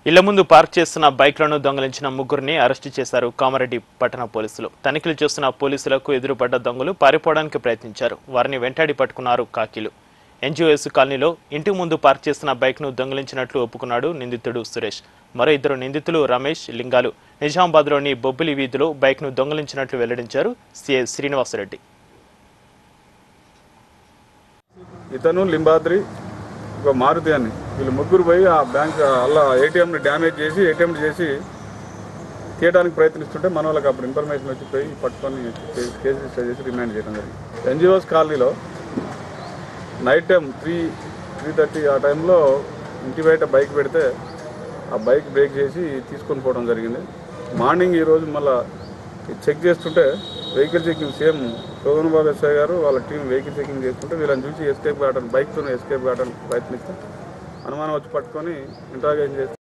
ఇళ్ల ముందు పార్క్ చేస్తున్న బైక్లను దొంగలించిన ముగ్గురిని అరెస్టు చేశారు కామారెడ్డి పట్టణ పోలీసులు తనిఖీలు చేస్తున్న పోలీసులకు ఎదురుపడ్డ దొంగలు పారిపోవడానికి ప్రయత్నించారు వారిని వెంటాడి పట్టుకున్నారు కాకీలు ఎన్జిఓఎస్ కాలనీలో ఇంటి ముందు పార్క్ చేస్తున్న బైక్ను దొంగిలించినట్లు ఒప్పుకున్నాడు నిందితుడు సురేష్ మరో ఇద్దరు నిందితులు రమేష్ లింగాలు నిజామాబాద్లోని బొబ్బిలి వీధిలో బైక్ను దొంగిలించినట్లు వెల్లడించారు సిఐ శ్రీనివాసరెడ్డి ఇతను లింబాద్రి ఒక మారుతి అని వీళ్ళు ముగ్గురు పోయి ఆ బ్యాంక్ అలా ఏటీఎంని డ్యామేజ్ చేసి ఏటీఎం చేసి తీయడానికి ప్రయత్నిస్తుంటే మన వాళ్ళకి అప్పుడు ఇన్ఫర్మేషన్ వచ్చి పోయి పట్టుకొని కే- కేసు రిజిస్టర్ చేసి రిమాండ్ చేయడం జరిగింది ఎన్జిఓస్ కాలనీలో night time three three thirty ఆ టైంలో ఇంటి బయట బైక్ పెడితే ఆ బైక్ బ్రేక్ చేసి తీసుకొని పోవడం జరిగింది మార్నింగ్ ఈరోజు మళ్ళీ చెక్ చేస్తుంటే vehicle checking same Shobhan Babu SI గారు వాళ్ళ టీం వెహికల్ చెకింగ్ చేస్తుంటే వీళ్ళని చూసి ఎస్కేప్ కావడానికి బైక్తో ఎస్కేప్ కావడానికి ప్రయత్నిస్తే అనుమానం వచ్చి పట్టుకొని ఇంట్రాగేషన్ చేస్తే